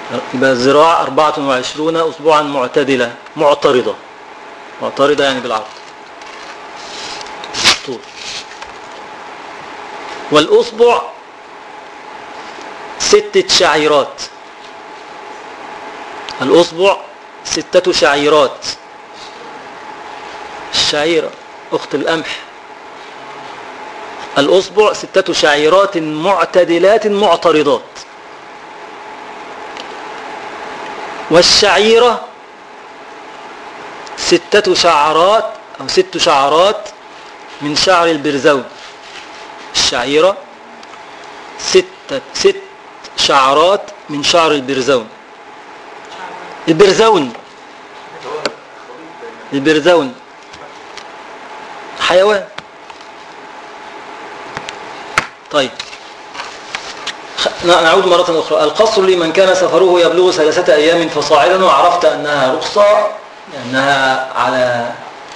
يبقى الذراع 24 أسبوعا معتدلة معترضة معترضة يعني بالعرض بالطول والأصبع ستة شعيرات الأصبع ستة شعيرات الشعيرة أخت القمح الأصبع ستة شعيرات معتدلات معترضات والشعيرة ستة شعرات أو ست شعرات من شعر البرزون الشعيرة ستة ست شعرات من شعر البرزون البرزون البرزون حيوان طيب نعود مرة أخرى القصر لمن كان سفره يبلغ ثلاثة أيام فصاعدا وعرفت أنها رخصة لأنها على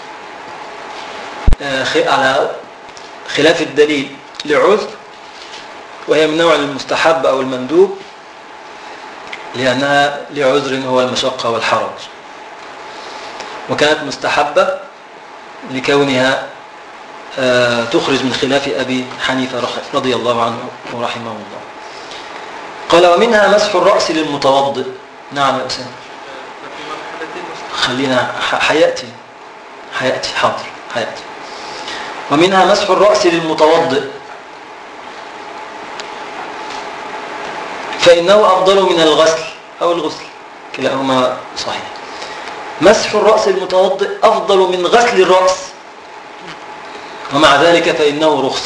على خلاف الدليل لعذر وهي من نوع المستحب أو المندوب لأنها لعذر هو المشقة والحرج وكانت مستحبة لكونها تخرج من خلاف أبي حنيفة رضي الله عنه ورحمه الله قال ومنها مسح الرأس للمتوضئ نعم يا أسامة خلينا حياتي حياتي حاضر حياتي ومنها مسح الرأس للمتوضئ فإنه أفضل من الغسل أو الغسل كلاهما صحيح مسح الرأس المتوضئ أفضل من غسل الرأس ومع ذلك فإنه رخصة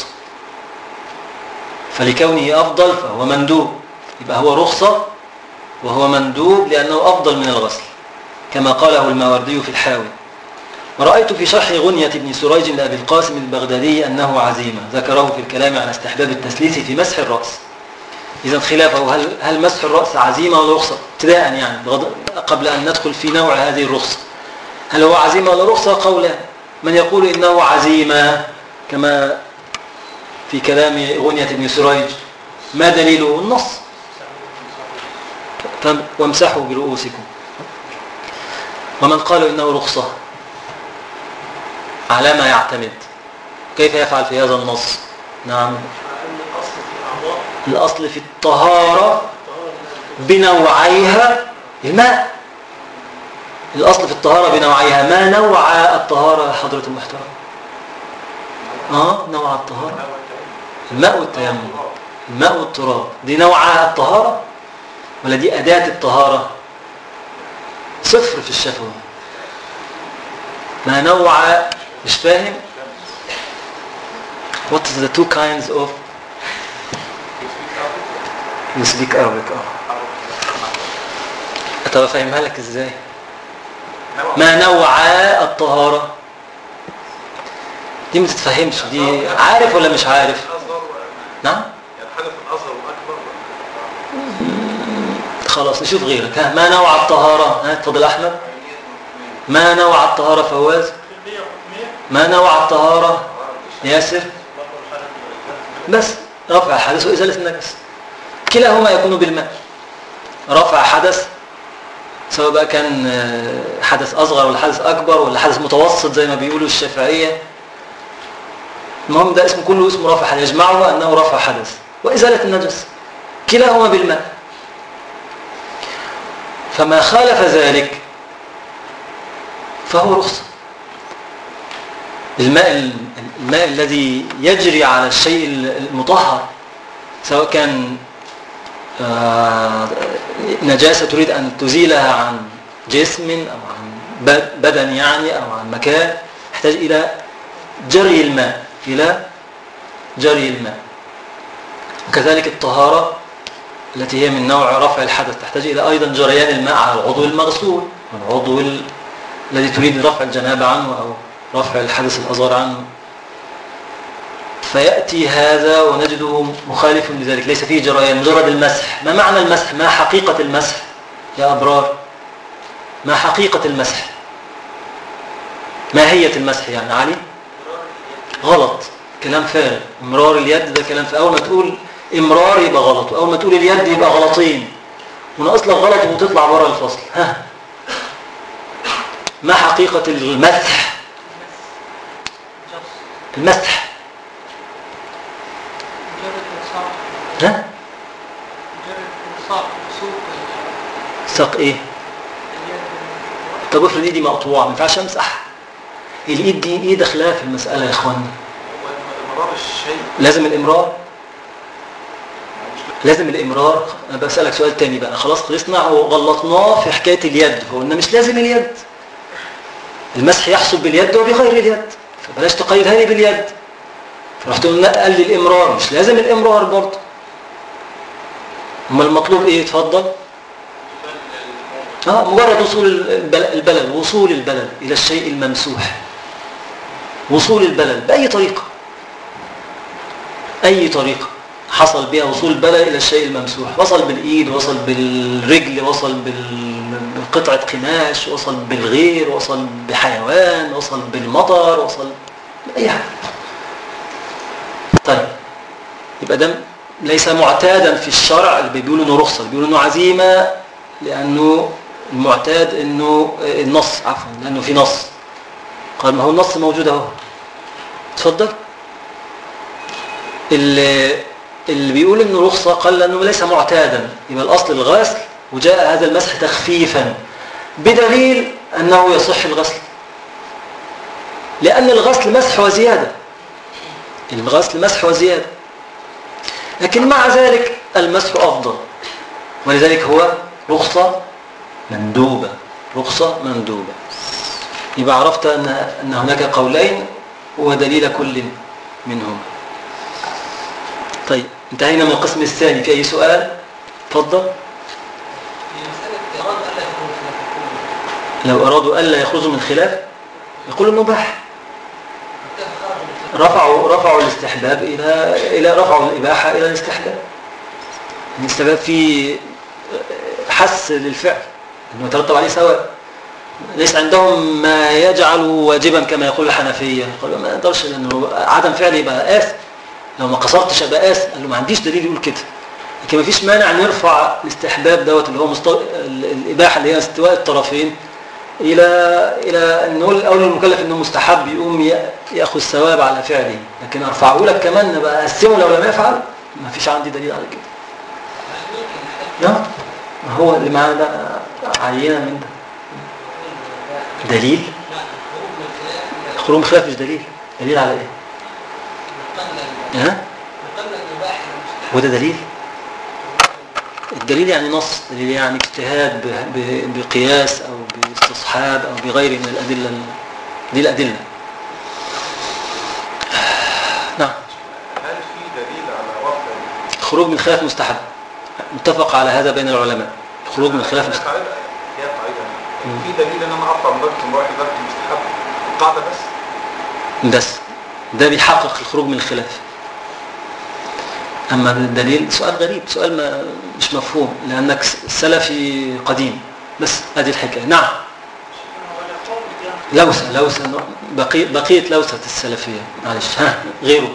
فلكونه أفضل فهو مندوب يبقى هو رخصة وهو مندوب لأنه أفضل من الغسل كما قاله الماوردي في الحاوي ورأيت في شرح غنية ابن سريج لأبي القاسم البغدادي أنه عزيمة ذكره في الكلام عن استحباب التسليس في مسح الرأس إذا خلافه هل, هل مسح الرأس عزيمة ولا رخصة ابتداء يعني قبل أن ندخل في نوع هذه الرخصة هل هو عزيمة ولا رخصة قولا من يقول إنه عزيمة كما في كلام غنية ابن سريج ما دليله النص وامسحوا برؤوسكم ومن قالوا إنه رخصة على ما يعتمد كيف يفعل في هذا النص نعم الأصل في الطهارة بنوعيها الماء الأصل في الطهارة بنوعيها ما نوع الطهارة حضرة المحترم آه نوع الطهارة الماء والتيمم الماء والتراب دي نوع الطهارة ولا دي أداة الطهارة صفر في الشفوي ما نوع مش فاهم what is the two kinds of you speak Arabic اه طب افهمها لك ازاي ما نوع الطهارة دي ما تتفهمش دي عارف ولا مش عارف نعم يعني حدث الاصغر والاكبر خلاص نشوف غيرك ها ما نوع الطهارة ها اتفضل احمد ما نوع الطهارة فواز ما نوع الطهارة ياسر بس رفع الحدث وإزالة النجس كلاهما يكون بالماء رفع حدث سواء بقى كان حدث أصغر ولا حدث أكبر ولا حدث متوسط زي ما بيقولوا الشافعية المهم ده اسم كله اسمه رفع حدث يجمعه أنه رفع حدث وإزالة النجس كلاهما بالماء فما خالف ذلك فهو رخصة الماء الماء الذي يجري على الشيء المطهر سواء كان نجاسة تريد أن تزيلها عن جسم أو عن بدن يعني أو عن مكان يحتاج إلى جري الماء إلى جري الماء وكذلك الطهارة التي هي من نوع رفع الحدث تحتاج إلى أيضا جريان الماء على العضو المغسول والعضو الذي تريد رفع الجنابة عنه أو رفع الحدث الأصغر عنه فيأتي هذا ونجده مخالف لذلك ليس فيه جريان مجرد المسح ما معنى المسح ما حقيقة المسح يا أبرار ما حقيقة المسح ما هي المسح يعني علي غلط كلام فارغ امرار اليد ده كلام فارغ أول ما تقول امرار يبقى غلط وأول ما تقول اليد يبقى غلطين وناقص لك غلط وتطلع بره الفصل ها ما حقيقة المسح المسح مجرد الصاق ها مجرد الصاق سوق ساق ايه اليد طب افرض ايدي مقطوعة ما ينفعش امسح الايد دي ايه داخلها في المسألة يا اخوانا مرار الشيء لازم الامرار لازم الامرار انا بسألك سؤال تاني بقى خلاص خلصنا وغلطناه في حكاية اليد فقلنا مش لازم اليد المسح يحصل باليد وبغير اليد فبلاش تقيدها لي باليد فرحت قلنا قال لي الامرار مش لازم الامرار برضه اما المطلوب ايه اتفضل اه مجرد وصول البلل, البلل وصول البلل الى الشيء الممسوح وصول البلل باي طريقه اي طريقه حصل بها وصول البلل الى الشيء الممسوح وصل بالايد وصل بالرجل وصل بال- بقطعه قماش وصل بالغير وصل بحيوان وصل بالمطر وصل باي حاجه طيب يبقى ده ليس معتادا في الشرع اللي بيقولوا انه رخصه اللي بيقولوا انه عزيمه لانه المعتاد انه النص عفوا لانه في نص قال ما هو النص موجود اهو اتفضل اللي اللي بيقول انه رخصه قال لانه ليس معتادا يبقى الاصل الغسل وجاء هذا المسح تخفيفا بدليل انه يصح الغسل لان الغسل مسح وزياده الغسل مسح وزياده لكن مع ذلك المسح افضل ولذلك هو رخصه مندوبه رخصه مندوبه يبقى عرفت ان ان هناك قولين ودليل كل منهما طيب انتهينا من القسم الثاني في اي سؤال تفضل في مسألة إرادة ألا يكون خلاف الكل لو ارادوا الا يخرجوا من خلاف يقولوا مباح كيف خرج من الخلاف رفعوا رفعوا الاستحباب الى الى رفعوا الاباحه الى الاستحباب الاستحباب فيه حس للفعل انه يترتب عليه ثواب ليس عندهم ما يجعل واجبا كما يقول الحنفيه قالوا ما نقدرش لانه عدم فعل يبقى آثم لو ما قصرتش ابقى آثم قال له ما عنديش دليل يقول كده لكن ما فيش مانع نرفع الاستحباب دوت اللي هو مست... ال- الاباحه اللي هي استواء الطرفين الى الى ان نقول اول المكلف انه مستحب يقوم ي- ياخذ ثواب على فعله لكن ارفعه لك كمان نبقى اقسمه لو لم يفعل ما فيش عندي دليل على كده ممكن لا ما هو اللي معانا ده عينه من ده دليل لا الخروج من الخلاف خروج خلاف مش دليل دليل على ايه نقلنا ها نقلنا الإباحة المستحب هو ده دليل الدليل يعني نص دليل يعني اجتهاد ب- ب- بقياس او باستصحاب او بغيره من الادله ال- دي الادله نعم هل في دليل على رفع خروج من الخلاف مستحب متفق على هذا بين العلماء خروج من الخلاف هي مستحب قاعدة هي قاعدة في دليل ان انا ارفع من درجة امرأة درجة مستحب القاعدة بس بس ده بيحقق الخروج من الخلاف أما الدليل سؤال غريب سؤال ما مش مفهوم لأنك سلفي قديم بس هذه الحكاية نعم لوسة لوسة بقي بقية لوسة السلفية معلش ها غيره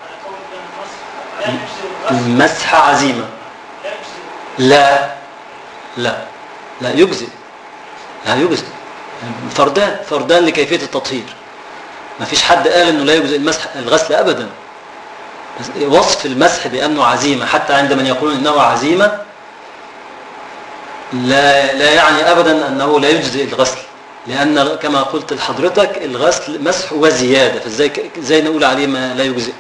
المسح عزيمة لا لا لا يجزئ لا يجزئ فردان فردان لكيفية التطهير ما فيش حد قال انه لا يجزئ المسح الغسل ابدا بس وصف المسح بانه عزيمه حتى عند من يقولون انه عزيمه لا لا يعني ابدا انه لا يجزئ الغسل لان كما قلت لحضرتك الغسل مسح وزياده فازاي ازاي نقول عليه ما لا يجزئ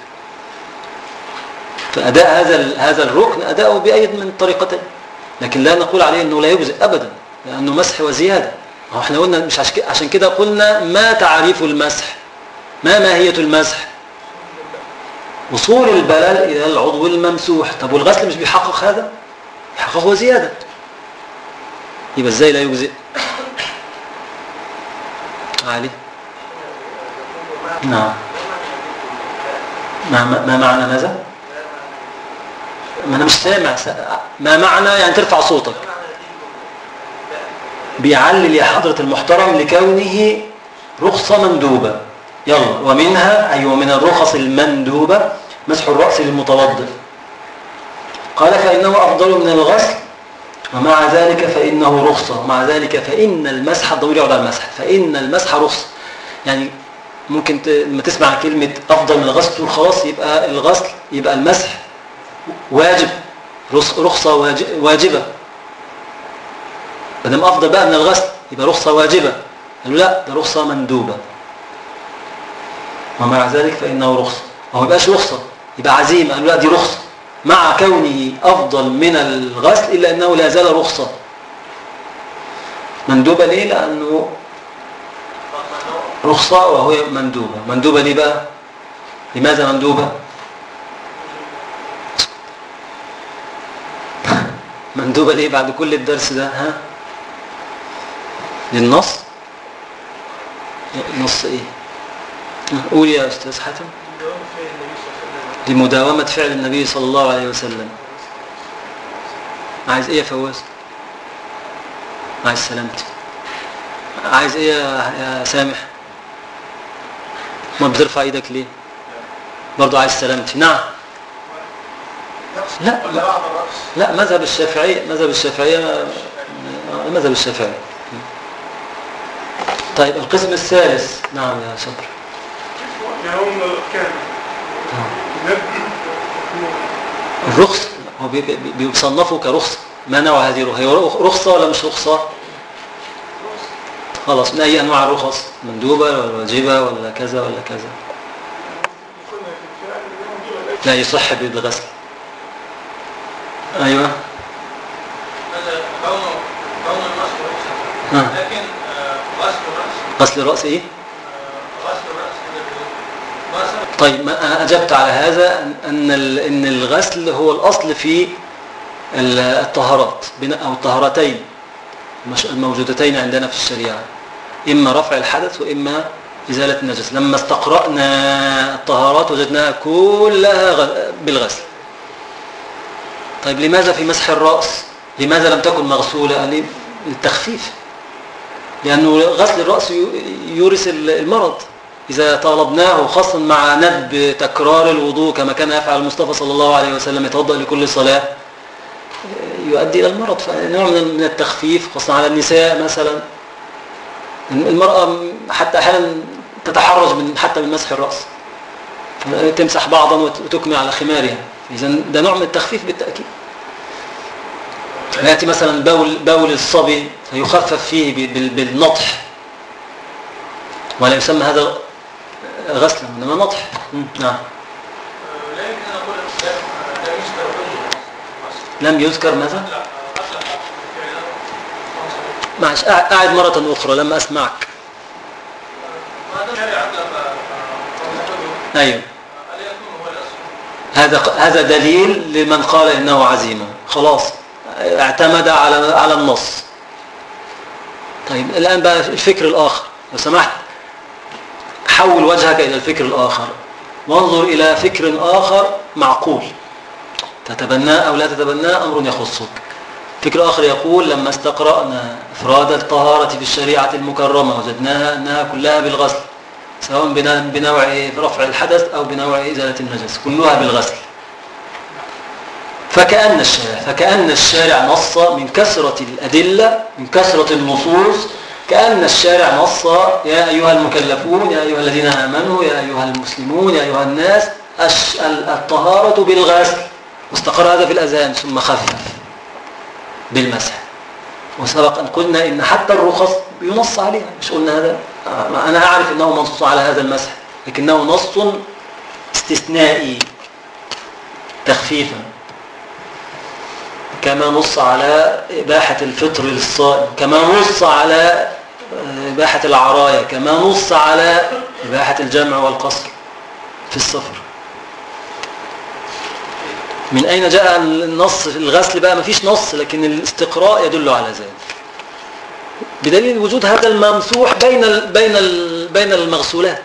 فاداء هذا ال- هذا الركن اداؤه باي من الطريقتين لكن لا نقول عليه انه لا يجزئ ابدا لانه مسح وزياده ما هو احنا قلنا مش عش- عشان كده قلنا ما تعريف المسح ما ماهيه المسح وصول البلل الى العضو الممسوح طب والغسل مش بيحقق هذا بيحققه وزياده يبقى ازاي لا يجزئ علي نعم ما, ما ما معنى ماذا ما انا مش سامع س- ما معنى يعني ترفع صوتك بيعلل يا حضرة المحترم لكونه رخصة مندوبة يلا ومنها أي ومن الرخص المندوبة مسح الرأس للمتوضئ قال فإنه أفضل من الغسل ومع ذلك فإنه رخصة ومع ذلك فإن المسح الضمير يعود على المسح فإن المسح رخصة يعني ممكن ت... لما تسمع كلمة أفضل من الغسل تقول خلاص يبقى الغسل يبقى المسح واجب رخ- رخصة واج... واجبة ما دام أفضل بقى من الغسل يبقى رخصة واجبة قالوا لا ده رخصة مندوبة ومع ذلك فإنه رخصة ما هو يبقاش رخصة يبقى عزيمة قالوا لا دي رخصة مع كونه أفضل من الغسل إلا أنه لا زال رخصة مندوبة ليه؟ لأنه رخصة وهو مندوبة مندوبة ليه بقى؟ لماذا مندوبة؟ مندوبة ليه بعد كل الدرس ده ها؟ للنص؟ نص ايه؟ قول يا أستاذ حاتم لمداومة فعل النبي صلى الله عليه وسلم عايز ايه يا فواز عايز سلامتي عايز ايه يا يا سامح ما بترفع ايدك ليه برضو عايز سلامتي نعم لا ولا بعد الرأس لا مذهب الشافعية مذهب الشافعية مذهب الشافعية طيب القسم الثالث نعم يا صبر يعني هو من الأركان الرخص هو بي- بي- بيصنفوا كرخصة ما نوع هذه الرخصة هي رخصة ولا مش رخصة خلاص من أي أنواع الرخص مندوبة ولا واجبة ولا كذا ولا كذا لا يصح بالغسل أيوة هذا كونه كون المسح رخصة ها. لكن آه، غسل الرأس غسل الرأس إيه آه، غسل الرأس هذا بال- ما سبق طيب ما أنا أجبت على هذا أن- أن ال- أن الغسل هو الأصل في ال- الطهارات بن- أو الطهارتين مش- الموجودتين عندنا في الشريعة إما رفع الحدث وإما إزالة النجس لما استقرأنا الطهارات وجدناها كلها غ- بالغسل طيب لماذا في مسح الرأس لماذا لم تكن مغسولة قال لي للتخفيف لأنه غسل الرأس ي- يورث ال- المرض إذا طالبناه خاصة مع ندب تكرار الوضوء كما كان يفعل المصطفى صلى الله عليه وسلم يتوضأ لكل صلاة يؤدي إلى المرض فنوع من من التخفيف خاصة على النساء مثلا المرأة حتى أحيانا تتحرج من حتى من مسح الرأس تمسح بعضا وت- وتكمل على خمارها إذا ده نوع من التخفيف بالتأكيد يأتي مثلا بول, بول الصبي فيخفف فيه ب- بال- بالنطح ولا يسمى هذا غسلا إنما نطح مم، نعم آه، لا يمكن أن أقول لا لا يذكر وجه الغسل. لم يذكر ماذا؟ لا آه، غسل الفعل خمسة. معلش قاعد قاعد مرة أخرى لما أسمعك ما دام شرع أغلب قوله أيوه ألا يكون هو الأصل هذا هذا دليل لمن قال انه عزيمه خلاص اعتمد على على النص طيب الان بقى الفكر الاخر لو سمحت حول وجهك الى الفكر الاخر وانظر الى فكر اخر معقول تتبناه او لا تتبناه امر يخصك فكر اخر يقول لما استقرانا افراد الطهاره في الشريعه المكرمه وجدناها انها كلها بالغسل سواء بنا- بنوع رفع الحدث أو بنوع إزالة النجس كلها بالغسل فكأن الشارع فكأن الشارع نص من كثرة الأدلة من كثرة النصوص كأن الشارع نص يا أيها المكلفون يا أيها الذين آمنوا يا أيها المسلمون يا أيها الناس الش- ال- الطهارة بالغسل واستقر هذا في الأذهان ثم خفف بالمسح وسبق أن قلنا إن حتى الرخص ينص عليها مش قلنا هذا آه، أنا أعرف أنه منصوص على هذا المسح لكنه نص استثنائي تخفيفا كما نص على إباحة الفطر للصائم كما نص على آه، إباحة العراية كما نص على إباحة الجمع والقصر في السفر من أين جاء النص في الغسل بقى مفيش نص لكن الاستقراء يدل على ذلك بدليل وجود هذا الممسوح بين ال بين ال بين المغسولات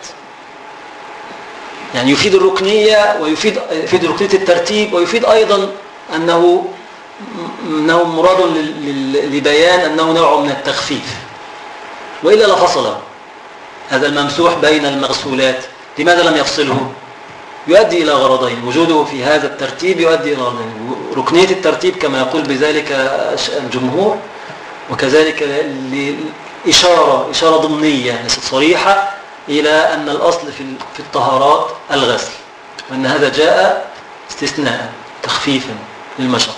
يعني يفيد الركنية ويفيد يفيد ركنية الترتيب ويفيد أيضا أنه أنه مراد لل- لل- لبيان أنه نوع من التخفيف وإلا لفصله هذا الممسوح بين المغسولات لماذا لم يفصله يؤدي إلى غرضين وجوده في هذا الترتيب يؤدي إلى غرضين ركنية الترتيب كما يقول بذلك الجمهور وكذلك لإشارة إشارة ضمنية ليست صريحة إلى أن الأصل في في الطهارات الغسل وأن هذا جاء استثناء تخفيفا للمشقة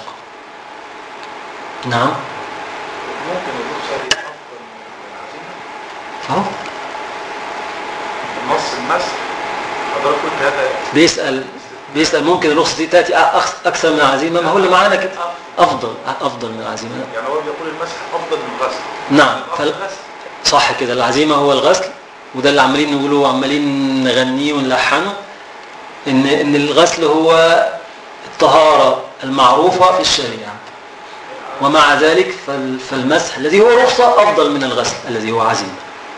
نعم ممكن الرخصة دي أفضل من العزيمة فهو نص المسح حضرتك قلت هذا بيسأل بيسأل ممكن الرخصة دي تأتي أكثر- أكثر من العزيمة ما هو اللي معانا كده أفضل أفضل من العزيمة يعني هو بيقول المسح أفضل من الغسل نعم الأفضل فال... الغسل صح كده العزيمة هو الغسل وده اللي عمالين نقوله وعمالين نغنيه ونلحنه ان ان الغسل هو الطهارة المعروفة في الشريعة ومع ذلك فال- فالمسح الذي هو رخصة أفضل من الغسل الذي هو عزيمة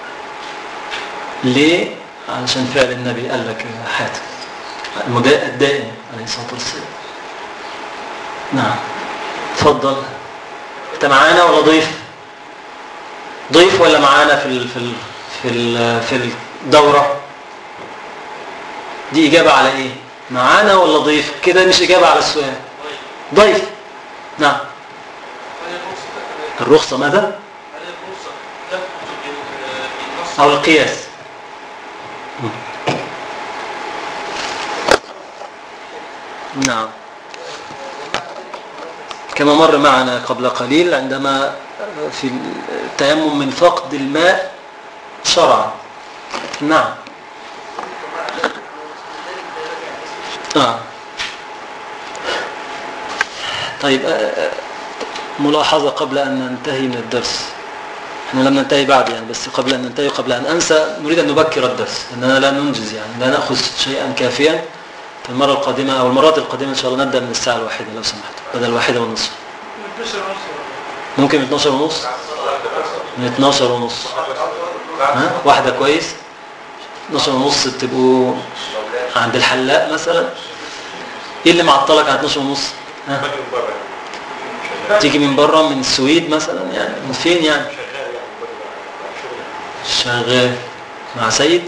ليه؟ علشان فعل النبي قال لك يا حاتم المدا- الدائم عليه الصلاة والسلام نعم تفضل انت معانا ولا ضيف ضيف ولا معانا في ال في ال في ال في الدورة دي إجابة على إيه معانا ولا ضيف كده مش إجابة على السؤال ضيف نعم هل الرخصة الرخصة ماذا هل الرخصة تثبت بال- بالنص أو القياس نعم كما مر معنا قبل قليل عندما في التيمم من فقد الماء شرعا نعم آه. طيب آه، آه، ملاحظة قبل أن ننتهي من الدرس احنا لم ننتهي بعد يعني بس قبل أن ننتهي قبل أن أنسى نريد أن نبكر الدرس لأننا لا ننجز يعني لا نأخذ شيئا كافيا في المرة القادمة أو المرات القادمة إن شاء الله نبدأ من الساعة الواحدة لو سمحت بدل الواحدة والنصف نلبسها نصر ممكن من 12 ونص من 12 ونص ها واحدة كويس 12 ونص تبقوا عند الحلاق مثلا ايه اللي معطلك عن 12 ونص ها تيجي من بره من السويد مثلا يعني من فين يعني شغال مع سيد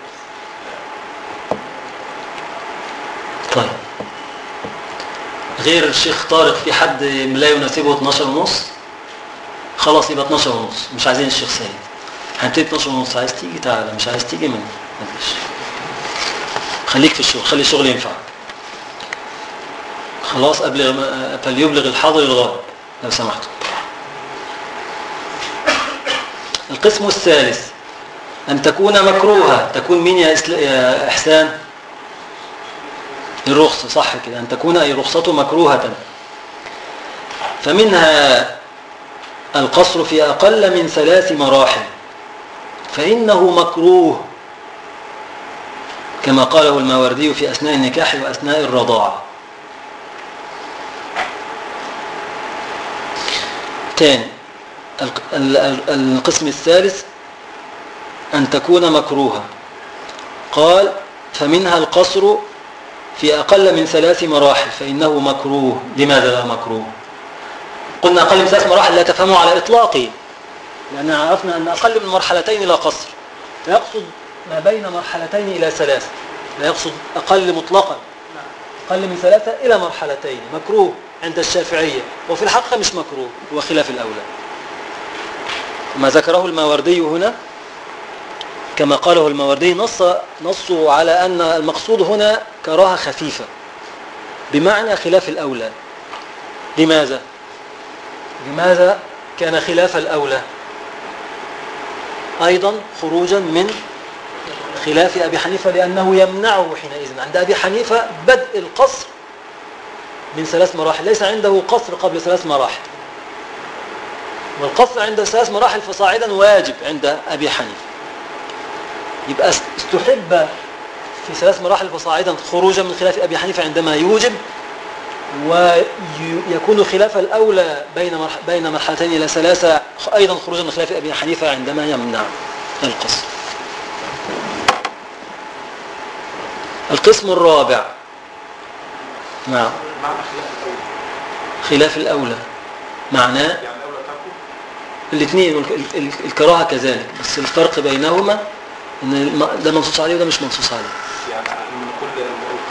طيب غير الشيخ طارق في حد لا يناسبه 12 ونص خلاص يبقى 12 ونص مش عايزين الشيخ سيد هنبتدي 12 ونص عايز تيجي تعالى مش عايز تيجي من مفيش خليك في الشغل خلي الشغل ينفعك خلاص أبلغ ما- فليبلغ الحاضر الغائب لو سمحتوا القسم الثالث أن تكون مكروهة تكون مين يا, إسل... يا إحسان الرخصة صح كده أن تكون أي رخصة مكروهة فمنها القصر في أقل من ثلاث مراحل فإنه مكروه كما قاله الماوردي في أثناء النكاح وأثناء الرضاعة تاني الق- ال- ال- القسم الثالث أن تكون مكروهة قال فمنها القصر في أقل من ثلاث مراحل فإنه مكروه لماذا لا مكروه قلنا أقل من ثلاث مراحل لا تفهمه على إطلاقه لأن عرفنا أن أقل من مرحلتين لا قصر فيقصد ما بين مرحلتين إلى ثلاث لا يقصد أقل مطلقا أقل من ثلاثة إلى مرحلتين مكروه عند الشافعية وفي الحقيقة مش مكروه هو خلاف الأولى ما ذكره الماوردي هنا كما قاله الماوردي نص نصوا على أن المقصود هنا كراهة خفيفة بمعنى خلاف الأولى لماذا؟ لماذا كان خلاف الأولى أيضا خروجا من خلاف أبي حنيفة لأنه يمنعه حينئذ عند أبي حنيفة بدء القصر من ثلاث مراحل ليس عنده قصر قبل ثلاث مراحل والقصر عند ثلاث مراحل فصاعدا واجب عند أبي حنيفة يبقى استحب في ثلاث مراحل فصاعدا خروجا من خلاف أبي حنيفة عندما يوجب ويكون خلاف الأولى بين مرح بين مرحلتين إلى ثلاثة أيضا خروجا من خلاف أبي حنيفة عندما يمنع القصر القسم الرابع نعم معنى خلاف الأول خلاف الأولى معناه يعني الأولى تركه الاثنين والك- ال- ال- الكراهة كذلك بس الفرق بينهما ان الم- ده منصوص عليه وده مش منصوص عليه يعني من كل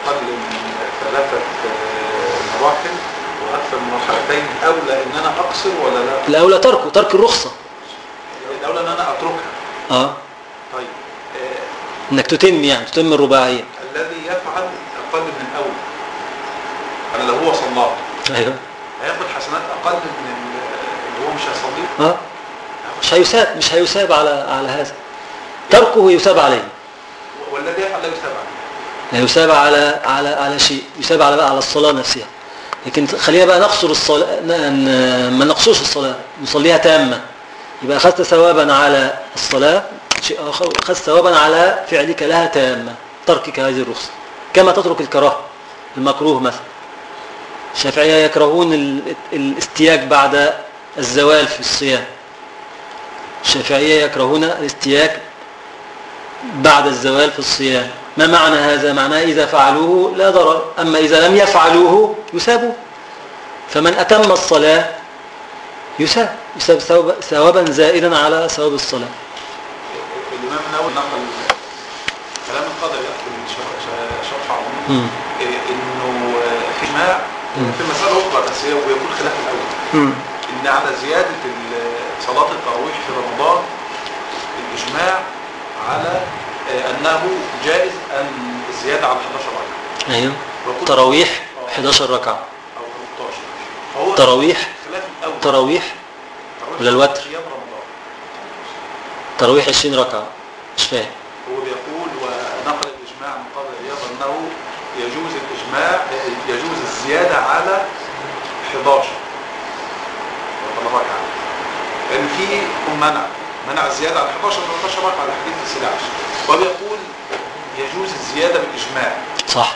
اقل من ثلاثه آه، مراحل واكثر من مرحلتين اولى ان انا اقصر ولا لا؟ الأولى تركه ترك الرخصة الاولى ان انا اتركها اه طيب آه، انك تتم يعني تتم الرباعية الذي يفعل اقل من الاول يعني لو هو صلاه ايوه هياخد حسنات اقل من ال- اللي هو مش هيصليه اه مش هيساب مش هيساب على على هذا تركه يساب عليه والذي يفعل لا يثاب عليه لا يساب على على على شيء يساب على بقى على الصلاة نفسها لكن خلينا بقى نقصر الصلاة ن- ن- ما نقصرش الصلاة نصليها تامة يبقى أخذت ثوابا على الصلاة شيء آخر أخذت ثوابا على فعلك لها تامة تركك هذه الرخصة كما تترك الكراهة المكروه مثلا الشافعية يكرهون ال- الاستياج بعد الزوال في الصيام الشافعية يكرهون الاستياج بعد الزوال في الصيام ما معنى هذا معناه إذا فعلوه لا ضرر أما إذا لم يفعلوه يسابوا فمن أتم الصلاة يساب يساب ثواب- ثوابا زائدا على ثواب الصلاة الامام النووي نقل كلام القاضي يأخذ من شرح- شرح- شرح عظيم مم. إيه، انه آه، في اجماع في مساله اخرى بس هي ويكون خلاف الاول مم. ان على زياده ال- صلاه التراويح في رمضان الاجماع على آه، انه جائز ان الزياده على 11 ركعه أيوه وكل- تراويح آه، 11 ركعة او 13 فهو تراويح خلاف الاول تراويح تراويح ولا الوتر؟ صيام رمضان تراويح 20 ركعة مش فاهم هو بيقول ونقل الإجماع من قبل الرياض أنه يجوز الإجماع يجوز الزيادة على 11 ولا ركعة لأن في منع منع الزيادة على 11 13 ركعة على حديث السيدة عائشة وبيقول يجوز الزيادة بالإجماع صح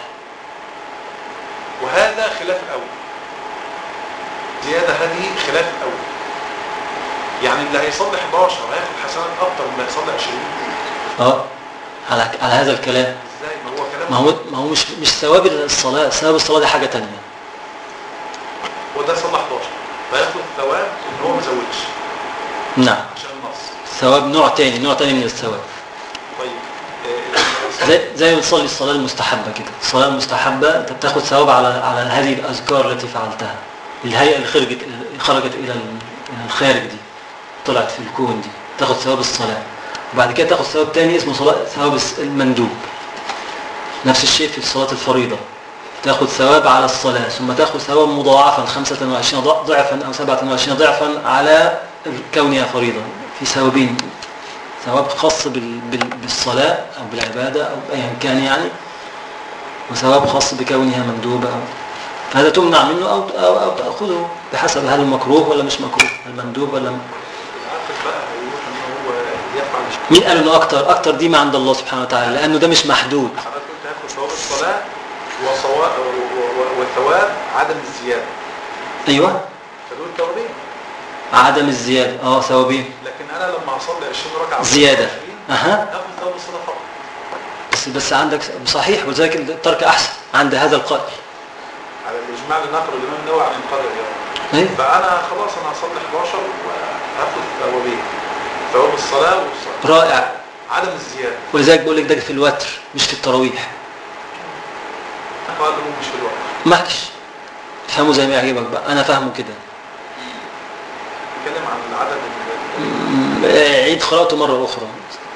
وهذا خلاف الأول زيادة هذه خلاف الأول يعني اللي هيصلي 11 هياخد حسنات أكتر من اللي هيصلي 20 اه على على هذا الكلام ازاي ما هو كلام ما هو ما هو مش مش ثواب الصلاة ثواب الصلاة دي حاجة تانية وده صلى 11 فياخد ثواب ان هو ما زودش نعم عشان النص ثواب نوع تاني نوع تاني من الثواب طيب آه، زي زي ما تصلي الصلاة المستحبة كده الصلاة المستحبة انت بتاخد ثواب على على هذه الأذكار التي فعلتها الهيئة اللي خرجت خرجت إلى ال- إلى الخارج دي طلعت في الكون دي تاخد ثواب الصلاة وبعد كده تاخد ثواب تاني اسمه صلاة ثواب الس- المندوب نفس الشيء في صلاة الفريضة تاخد ثواب على الصلاة ثم تاخد ثواب مضاعفا 25 ضع- ضعفا أو 27 ضعفا على كونها فريضة في ثوابين ثواب خاص بال- بال- بالصلاة أو بالعبادة أو أيا كان يعني وثواب خاص بكونها مندوبة أو فهذا تمنع منه أو, أو, أو تأخذه بحسب هل مكروه ولا مش مكروه المندوب ولا م... العاقل بقى هيروح ان هو يفعل شيء مين قال انه اكتر اكتر دي ما عند الله سبحانه وتعالى لانه ده مش محدود حضرتك قلت هاخد ثواب الصلاه وصوا- و- و- وثواب عدم الزياده ايوه فدول ثوابين عدم الزياده اه ثوابين لكن انا لما هصلي 20 ركعه زيادة. 20 اها هاخد ثواب الصلاه فقط بس بس عندك صحيح ولذلك الترك احسن عند هذا القائل على الاجماع اللي نقله الامام النووي عن قال الرياض ايوه فانا خلاص انا هصلي 11 وهاخد ثوابين ثواب الصلاه والصلاه رائع عدم الزياده ولذلك بقول لك ده في الوتر مش في التراويح قالوا مش في الوقت معلش فهمه زي ما يعجبك بقى انا فاهمه كده بيتكلم عن العدد ال- م- عيد قراءته مره اخرى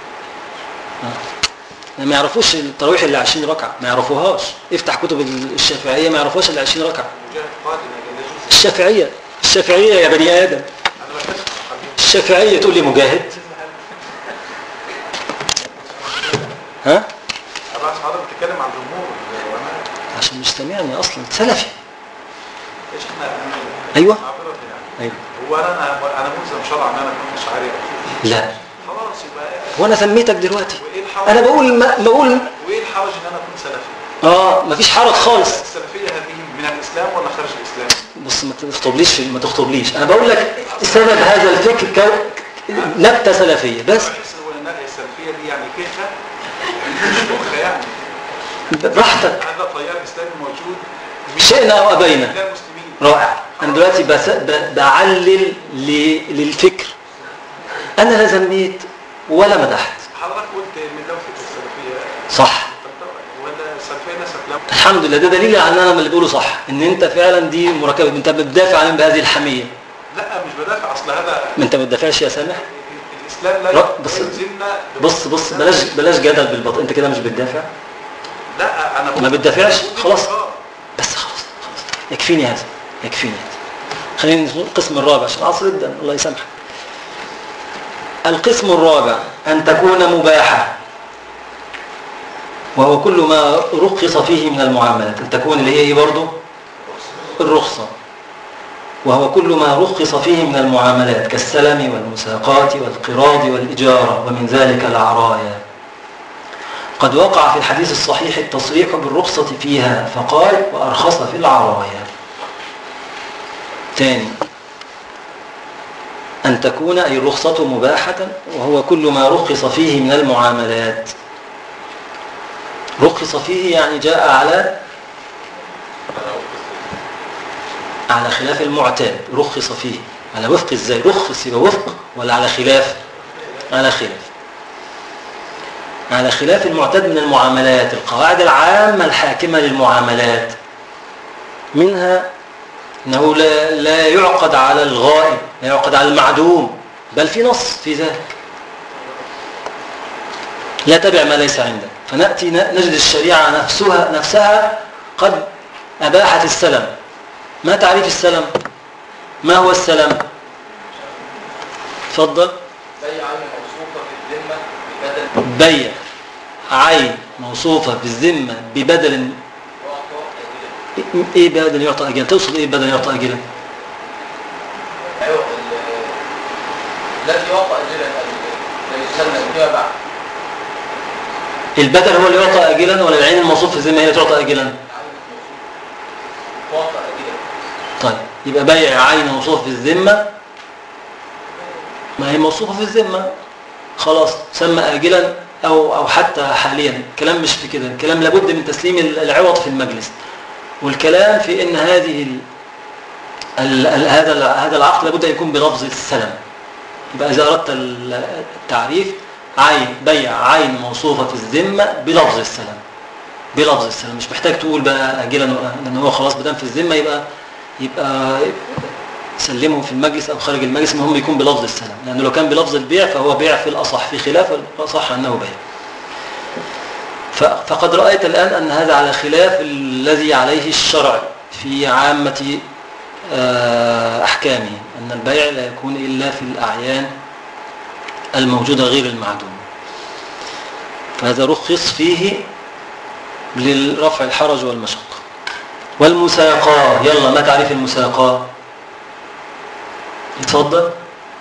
آه. ما يعرفوش التراويح اللي 20 ركعه ما يعرفوهاش افتح كتب الشافعيه ما يعرفوش الا 20 ركعه المجاهد قال ان لا يجوز الشافعيه الشافعيه يا بني ادم انا بحس حبيبي الشافعيه تقول لي مجاهد ها أبقى حضرتك بتتكلم عن جمهور العلماء عشان مش سامعني اصلا سلفي ايش احنا أيوة. معذرة يعني ايوه هو انا انا ملزم شرعا ان انا اكون اشعري لا خلاص يبقى وانا سميتك دلوقتي وايه الحرج انا بقول ما بقول وايه الحرج ان انا اكون سلفي اه مفيش حرج خالص السلفيه هذه من الاسلام ولا خارج الاسلام بص ما تخطبليش في- ما تخطبليش انا بقول لك سبب هذا الفكر كو- نبته سلفيه بس أنا بحس ان النقل السلفيه دي يعني كيفه مش مخه يعني براحتك هذا تيار اسلامي موجود من شئنا او ابينا بلاد المسلمين رائع انا دلوقتي بس ب- بعلل ل- للفكر انا لا ذميت ولا مدحت حضرتك قلت من لوحه السلفيه صح ولا السلفيه ناس افلام الحمد لله ده دليل على ان انا اللي بقوله صح ان انت فعلا دي مركبه انت بتدافع عنهم بهذه الحميه لا مش بدافع اصل هذا ما انت ما بتدافعش يا سامح الاسلام لا ر- بص- يلزمنا بص بص بلاش بلاش جدل بالبطء انت كده مش بتدافع لا انا ما بتدافعش؟ خلاص. آه. بس خلاص خلاص يكفيني هذا يكفيني هذا خلينا نشوف القسم الرابع عشان عصر جدا الله يسامحك القسم الرابع أن تكون مباحة وهو كل ما رخص فيه من المعاملات أن تكون اللي هي إيه برضه الرخصة وهو كل ما رخص فيه من المعاملات كالسلم والمساقات والقراض والإجارة ومن ذلك العرايا قد وقع في الحديث الصحيح التصريح بالرخصة فيها فقال وأرخص في العرايا ثاني أن تكون أي الرخصة مباحة وهو كل ما رخص فيه من المعاملات رخص فيه يعني جاء على على خلاف المعتاد رخص فيه على وفق ازاي رخص يبقى وفق ولا على خلاف على خلاف على خلاف المعتاد من المعاملات القواعد العامة الحاكمة للمعاملات منها أنه لا, لا يعقد على الغائب لا يعقد على المعدوم بل في نص في ذلك لا تبع ما ليس عندك فنأتي ن- نجد الشريعة نفسها, نفسها قد أباحت السلم ما تعريف السلم ما هو السلم تفضل بيع عين موصوفة في الذمة ببدل بيع عين موصوفة بالذمة ببدل يعطى أجلا ايه بدل يعطى اجلا تقصد ايه بدل يعطى اجلا أيوة ال- الذي يعطى أجلا لا يسلم فيما بعد البدل هو اللي يعطى اجلا ولا العين الموصوف في الذمة هي اللي تعطى اجلا العين الموصوف تعطى أجلا طيب يبقى بيع عين موصوف في الذمة ما هي موصوفة في الذمة خلاص سمى آجلا أو أو حتى حاليا الكلام مش في كده الكلام لابد من تسليم العوض في المجلس والكلام في ان هذه ال... ال... ال... هذا ال... هذا العقد لابد ان يكون بلفظ السلم يبقى اذا اردت ال- التعريف عين بيع عين موصوفه في الذمه بلفظ السلم بلفظ السلم مش محتاج تقول بقى اجلا لان هو خلاص بدل في الذمه يبقى يبقى سلمه في المجلس او خارج المجلس المهم يكون بلفظ السلم لانه لو كان بلفظ البيع فهو بيع في الاصح في خلاف الاصح انه بيع ف- فقد رأيت الآن أن هذا على خلاف الذي عليه الشرع في عامة آه، أحكامه أن البيع لا يكون إلا في الأعيان الموجودة غير المعدومة فهذا رخص فيه لرفع الحرج والمشقة والمساقاة يلا ما تعريف المساقاة اتفضل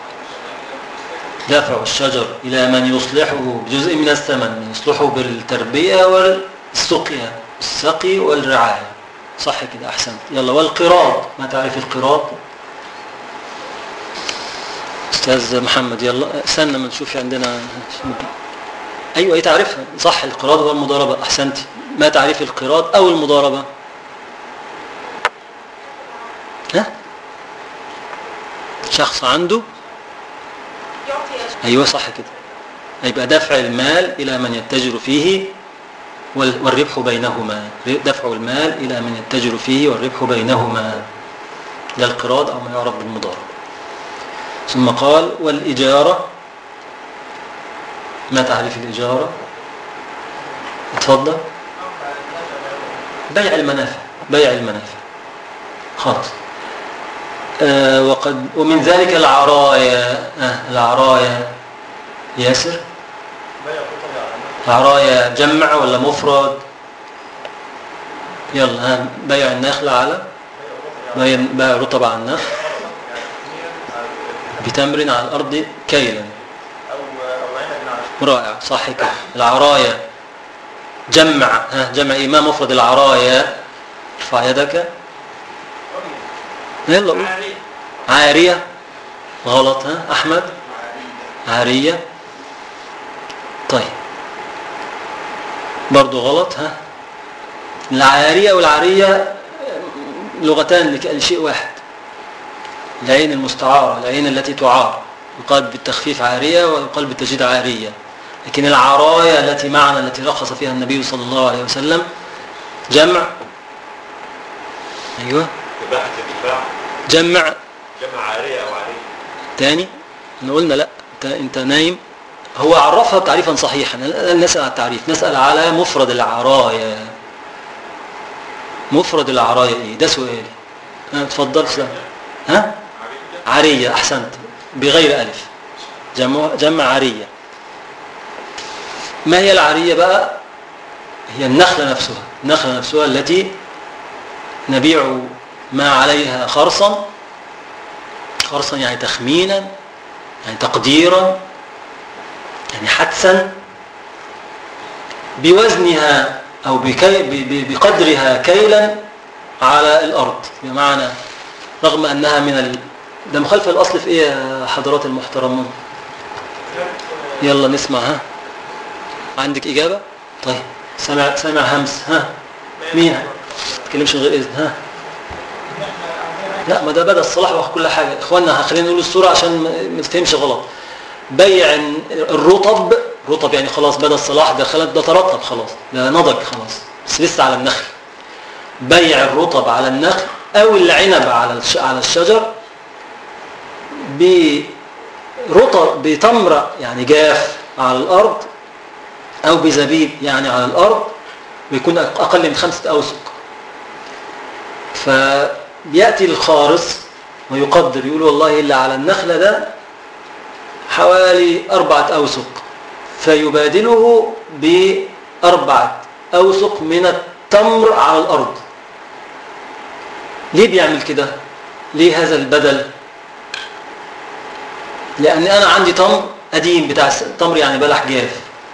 دفع الشجر إلى من يصلحه بجزء من الثمن من يصلحه بالتربية والسقيا السقي والرعاية صح كده أحسنت يلا والقراض ما تعرف القراض أستاذ محمد يلا استنى ما نشوف عندنا أيوة أي تعرفها صح القراض هو المضاربة أحسنت ما تعرف القراض أو المضاربة ها شخص عنده أيوة صح كده يبقى دفع المال إلى من يتجر فيه وال- والربح بينهما دفع المال إلى من يتجر فيه والربح بينهما ده القراض أو ما يعرف بالمضاربة ثم قال والإجارة ما تعرف الإجارة اتفضل بيع المنافع بيع المنافع خلاص آه وقد ومن ذلك العرايا آه العرايا ياسر عرايا جمع ولا مفرد يلا ها بيع النخل على بيع بيع رطب على النخل بتمر على الأرض كيلا رائع صح كده العرايا جمع ها جمع إيه ما مفرد العرايا ارفع يدك يلا قول عارية غلط ها أحمد عارية طيب برضو غلط ها العارية والعارية لغتان لك- لشيء واحد العين المستعارة العين التي تعار يقال بالتخفيف عارية ويقال بالتجديد عارية لكن العراية التي معنا التي رخص فيها النبي صلى الله عليه وسلم جمع ايوه إباحة الدفاع جمع جمع عارية أو عارية تاني احنا قلنا لا انت انت نايم هو عرفها تعريفا صحيحا الآن نسأل على التعريف نسأل على مفرد العرايا مفرد العرايا ايه ده سؤالي ها اتفضل سلام ها عارية احسنت بغير الف جمع جمع عارية ما هي العارية بقى هي النخلة نفسها النخلة نفسها التي نبيع ما عليها خرصا خرصا يعني تخمينا يعني تقديرا يعني حدسا بوزنها أو بكي ب- ب- بقدرها كيلا على الأرض بمعنى رغم أنها من ال... ده مخالفة الأصل في إيه يا حضرات المحترمون يلا نسمع ها عندك إجابة طيب سمع سمع همس ها مين ما تتكلمش من غير إذن ها لا ما ده بدأ الصلاح واخد كل حاجة إخواننا خلينا نقول الصورة عشان ما- ما تفهمش غلط بيع الرطب رطب يعني خلاص بدأ الصلاح ده خلاص ده ترطب خلاص ده نضج خلاص بس لسه على النخل بيع الرطب على النخل أو العنب على الش- على الشجر برطب بتمر يعني جاف على الأرض أو بزبيب يعني على الأرض بيكون أقل من خمسة أوسق فبيأتي الخارص ويقدر يقول والله اللي على النخلة ده حوالي أربعة أوسق فيبادله بأربعة أوسق من التمر على الأرض ليه بيعمل كده؟ ليه هذا البدل؟ لأن أنا عندي تمر قديم بتاع الس- تمر يعني بلح جاف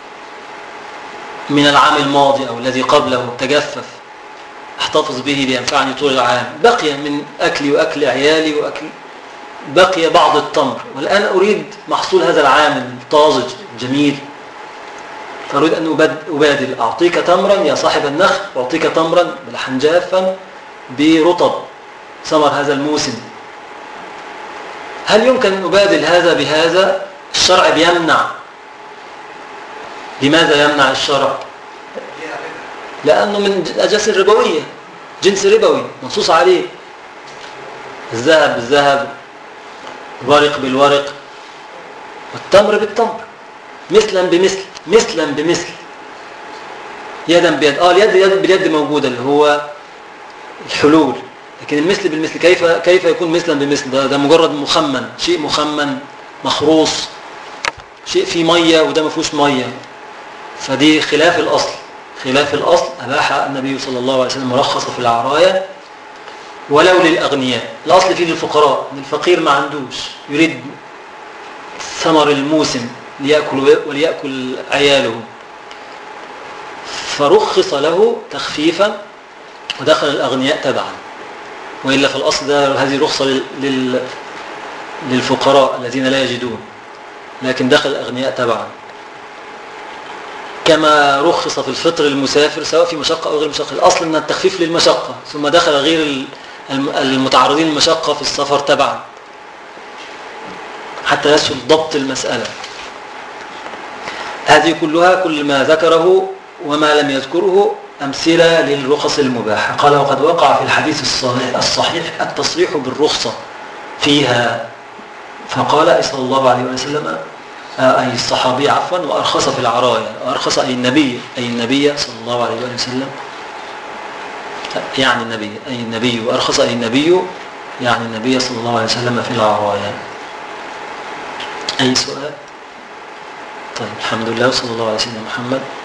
من العام الماضي أو الذي قبله تجفف احتفظ به لينفعني طول العام بقي من أكلي وأكل عيالي وأكل بقي بعض التمر والآن أريد محصول هذا العام الطازج الجميل فأريد أن أبد- أبادل أعطيك تمرا يا صاحب النخل أعطيك تمرا بلحا جافا برطب ثمر هذا الموسم هل يمكن أن أبادل هذا بهذا الشرع بيمنع لماذا يمنع الشرع لأنه من الأجناس الربوية جنس ربوي منصوص عليه الذهب بالذهب الورق بالورق والتمر بالتمر مثلا بمثل مثلا بمثل يدا بيد اه اليد يد باليد موجوده اللي هو الحلول لكن المثل بالمثل كيف كيف يكون مثلا بمثل ده, ده مجرد مخمن شيء مخمن مخروص شيء فيه ميه وده ما فيهوش ميه فدي خلاف الاصل خلاف الاصل اباح النبي صلى الله عليه وسلم رخص في العرايا ولو للاغنياء الاصل فيه للفقراء إن الفقير ما عندوش يريد ثمر الموسم ليأكل وليأكل عياله فرخص له تخفيفا ودخل الأغنياء تبعا وإلا في الأصل ده هذه رخصة لل- لل للفقراء الذين لا يجدون لكن دخل الأغنياء تبعا كما رخص في الفطر المسافر سواء في مشقة أو غير مشقة الأصل أن التخفيف للمشقة ثم دخل غير ال- الم- المتعرضين للمشقة في السفر تبعا حتى يسهل ضبط المسألة هذه كلها كل ما ذكره وما لم يذكره أمثلة للرخص المباحة قال وقد وقع في الحديث الصحيح, الصحيح التصريح بالرخصة فيها فقال صلى الله عليه وسلم آه، أي الصحابي عفوا وأرخص في العرايا وأرخص أي النبي أي النبي صلى الله عليه وسلم يعني النبي أي النبي وأرخص أي النبي يعني النبي صلى الله عليه وسلم في العرايا أي سؤال طيب الحمد لله وصلى الله على سيدنا محمد